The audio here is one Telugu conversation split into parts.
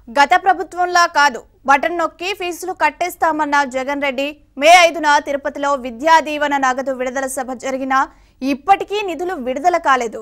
గత ప్రభుత్వంలా కాదు బటన్ నొక్కి ఫీజులు కట్టేస్తామన్న జగన్ రెడ్డి మే ఐదున తిరుపతిలో విద్యా దీవెన నగదు విడుదల సభ జరిగినా ఇప్పటికీ నిధులు విడుదల కాలేదు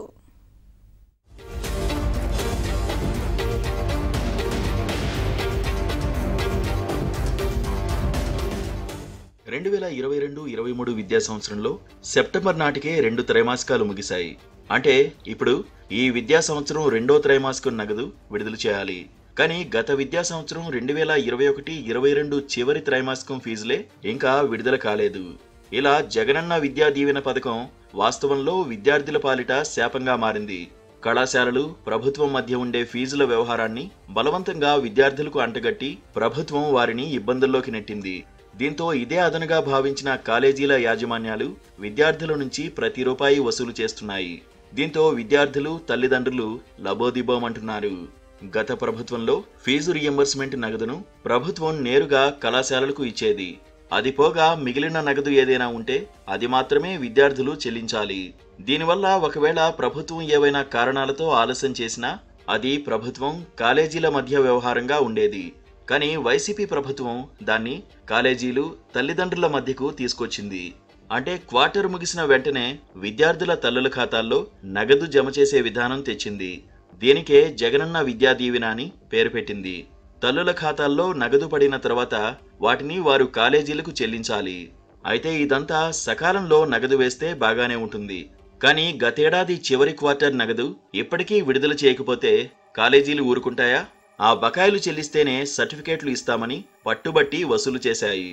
రెండు వేల ఇరవై రెండు ఇరవై మూడు విద్యా సంవత్సరంలో సెప్టెంబర్ నాటికే రెండు త్రైమాసికాలు ముగిశాయి అంటే ఇప్పుడు ఈ విద్యా సంవత్సరం రెండో త్రైమాసికం నగదు విడుదల చేయాలి కానీ గత విద్యా సంవత్సరం రెండు వేల ఇరవై ఒకటి ఇరవై రెండు చివరి త్రైమాసికం ఫీజులే ఇంకా విడుదల కాలేదు ఇలా జగనన్న విద్యా దీవెన పథకం వాస్తవంలో విద్యార్థుల పాలిట శాపంగా మారింది కళాశాలలు ప్రభుత్వం మధ్య ఉండే ఫీజుల వ్యవహారాన్ని బలవంతంగా విద్యార్థులకు అంటగట్టి ప్రభుత్వం వారిని ఇబ్బందుల్లోకి నెట్టింది దీంతో ఇదే అదనుగా భావించిన కాలేజీల యాజమాన్యాలు విద్యార్థుల నుంచి ప్రతి రూపాయి వసూలు చేస్తున్నాయి దీంతో విద్యార్థులు తల్లిదండ్రులు లబోదిబోమంటున్నారు గత ప్రభుత్వంలో ఫీజు రియంబర్స్మెంట్ నగదును ప్రభుత్వం నేరుగా కళాశాలలకు ఇచ్చేది అది పోగా మిగిలిన నగదు ఏదైనా ఉంటే అది మాత్రమే విద్యార్థులు చెల్లించాలి దీనివల్ల ఒకవేళ ప్రభుత్వం ఏవైనా కారణాలతో ఆలస్యం చేసినా అది ప్రభుత్వం కాలేజీల మధ్య వ్యవహారంగా ఉండేది కానీ వైసీపీ ప్రభుత్వం దాన్ని కాలేజీలు తల్లిదండ్రుల మధ్యకు తీసుకొచ్చింది అంటే క్వార్టర్ ముగిసిన వెంటనే విద్యార్థుల తల్లుల ఖాతాల్లో నగదు జమ చేసే విధానం తెచ్చింది దీనికే జగనన్న విద్యా దీవెన అని పేరు పెట్టింది తల్లుల ఖాతాల్లో నగదు పడిన తర్వాత వాటిని వారు కాలేజీలకు చెల్లించాలి అయితే ఇదంతా సకాలంలో నగదు వేస్తే బాగానే ఉంటుంది కానీ గతేడాది చివరి క్వార్టర్ నగదు ఇప్పటికీ విడుదల చేయకపోతే కాలేజీలు ఊరుకుంటాయా ఆ బకాయిలు చెల్లిస్తేనే సర్టిఫికేట్లు ఇస్తామని పట్టుబట్టి వసూలు చేశాయి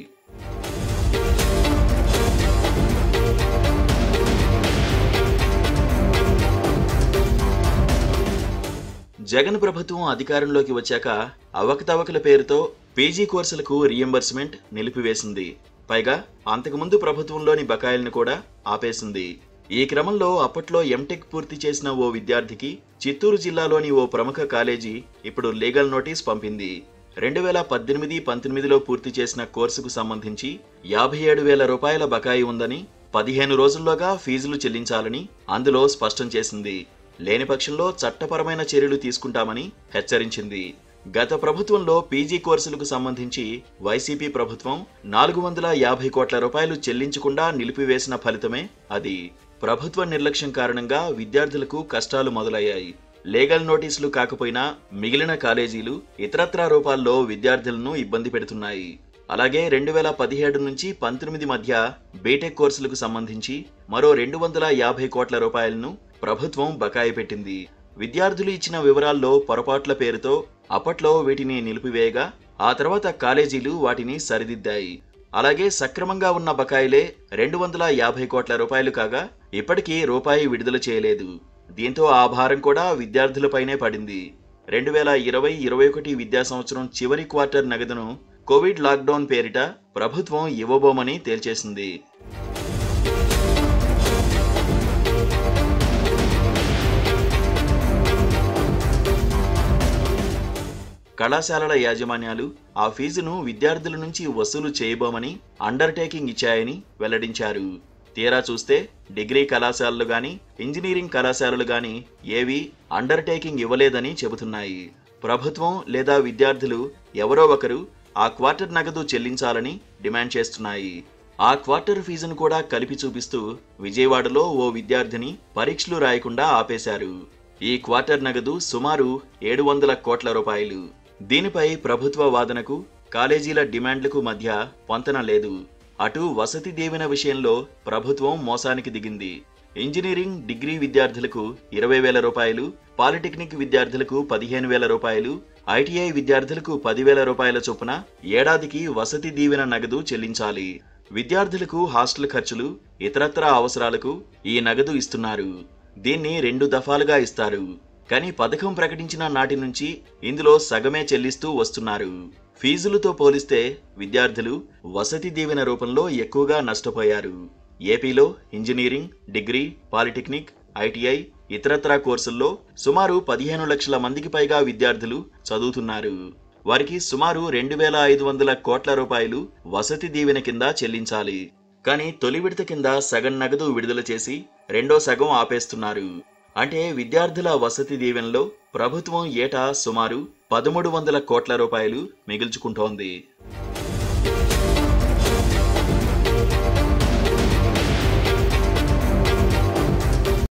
జగన్ ప్రభుత్వం అధికారంలోకి వచ్చాక అవకతవకల పేరుతో పీజీ కోర్సులకు రియంబర్స్మెంట్ నిలిపివేసింది పైగా అంతకుముందు ప్రభుత్వంలోని బకాయిలను కూడా ఆపేసింది ఈ క్రమంలో అప్పట్లో ఎంటెక్ పూర్తి చేసిన ఓ విద్యార్థికి చిత్తూరు జిల్లాలోని ఓ ప్రముఖ కాలేజీ ఇప్పుడు లీగల్ నోటీస్ పంపింది రెండు వేల పద్దెనిమిది పంతొమ్మిదిలో పూర్తి చేసిన కోర్సుకు సంబంధించి యాభై ఏడు వేల రూపాయల బకాయి ఉందని పదిహేను రోజుల్లోగా ఫీజులు చెల్లించాలని అందులో స్పష్టం చేసింది లేని పక్షంలో చట్టపరమైన చర్యలు తీసుకుంటామని హెచ్చరించింది గత ప్రభుత్వంలో పీజీ కోర్సులకు సంబంధించి వైసీపీ ప్రభుత్వం నాలుగు వందల యాభై కోట్ల రూపాయలు చెల్లించకుండా నిలిపివేసిన ఫలితమే అది ప్రభుత్వ నిర్లక్ష్యం కారణంగా విద్యార్థులకు కష్టాలు మొదలయ్యాయి లీగల్ నోటీసులు కాకపోయినా మిగిలిన కాలేజీలు ఇతరత్రా రూపాల్లో విద్యార్థులను ఇబ్బంది పెడుతున్నాయి అలాగే రెండు వేల పదిహేడు నుంచి పంతొమ్మిది మధ్య బీటెక్ కోర్సులకు సంబంధించి మరో రెండు వందల యాభై కోట్ల రూపాయలను ప్రభుత్వం బకాయి పెట్టింది విద్యార్థులు ఇచ్చిన వివరాల్లో పొరపాట్ల పేరుతో అప్పట్లో వీటిని నిలిపివేయగా ఆ తర్వాత కాలేజీలు వాటిని సరిదిద్దాయి అలాగే సక్రమంగా ఉన్న బకాయిలే రెండు వందల యాభై కోట్ల రూపాయలు కాగా ఇప్పటికీ రూపాయి విడుదల చేయలేదు దీంతో ఆ భారం కూడా విద్యార్థులపైనే పడింది రెండు వేల ఇరవై ఇరవై ఒకటి విద్యా సంవత్సరం చివరి క్వార్టర్ నగదును కోవిడ్ లాక్డౌన్ పేరిట ప్రభుత్వం ఇవ్వబోమని తేల్చేసింది కళాశాలల యాజమాన్యాలు ఆ ఫీజును విద్యార్థుల నుంచి వసూలు చేయబోమని అండర్టేకింగ్ ఇచ్చాయని వెల్లడించారు తీరా చూస్తే డిగ్రీ కళాశాలలు గాని ఇంజనీరింగ్ కళాశాలలు గాని ఏవి అండర్టేకింగ్ ఇవ్వలేదని చెబుతున్నాయి ప్రభుత్వం లేదా విద్యార్థులు ఎవరో ఒకరు ఆ క్వార్టర్ నగదు చెల్లించాలని డిమాండ్ చేస్తున్నాయి ఆ క్వార్టర్ ఫీజును కూడా కలిపి చూపిస్తూ విజయవాడలో ఓ విద్యార్థిని పరీక్షలు రాయకుండా ఆపేశారు ఈ క్వార్టర్ నగదు సుమారు ఏడు వందల కోట్ల రూపాయలు దీనిపై ప్రభుత్వ వాదనకు కాలేజీల డిమాండ్లకు మధ్య పొంతన లేదు అటు వసతి దీవెన విషయంలో ప్రభుత్వం మోసానికి దిగింది ఇంజనీరింగ్ డిగ్రీ విద్యార్థులకు ఇరవై వేల రూపాయలు పాలిటెక్నిక్ విద్యార్థులకు పదిహేను వేల రూపాయలు ఐటీఐ విద్యార్థులకు పదివేల రూపాయల చొప్పున ఏడాదికి వసతి దీవెన నగదు చెల్లించాలి విద్యార్థులకు హాస్టల్ ఖర్చులు ఇతరత్రా అవసరాలకు ఈ నగదు ఇస్తున్నారు దీన్ని రెండు దఫాలుగా ఇస్తారు కానీ పథకం ప్రకటించిన నాటి నుంచి ఇందులో సగమే చెల్లిస్తూ వస్తున్నారు ఫీజులతో పోలిస్తే విద్యార్థులు వసతి దీవెన రూపంలో ఎక్కువగా నష్టపోయారు ఏపీలో ఇంజనీరింగ్ డిగ్రీ పాలిటెక్నిక్ ఐటీఐ ఇతరత్రా కోర్సుల్లో సుమారు పదిహేను లక్షల మందికి పైగా విద్యార్థులు చదువుతున్నారు వారికి సుమారు రెండు వేల ఐదు వందల కోట్ల రూపాయలు వసతి దీవెన కింద చెల్లించాలి కానీ తొలి విడత కింద సగం నగదు విడుదల చేసి రెండో సగం ఆపేస్తున్నారు అంటే విద్యార్థుల వసతి దీవెనలో ప్రభుత్వం ఏటా సుమారు పదమూడు వందల కోట్ల రూపాయలు మిగిల్చుకుంటోంది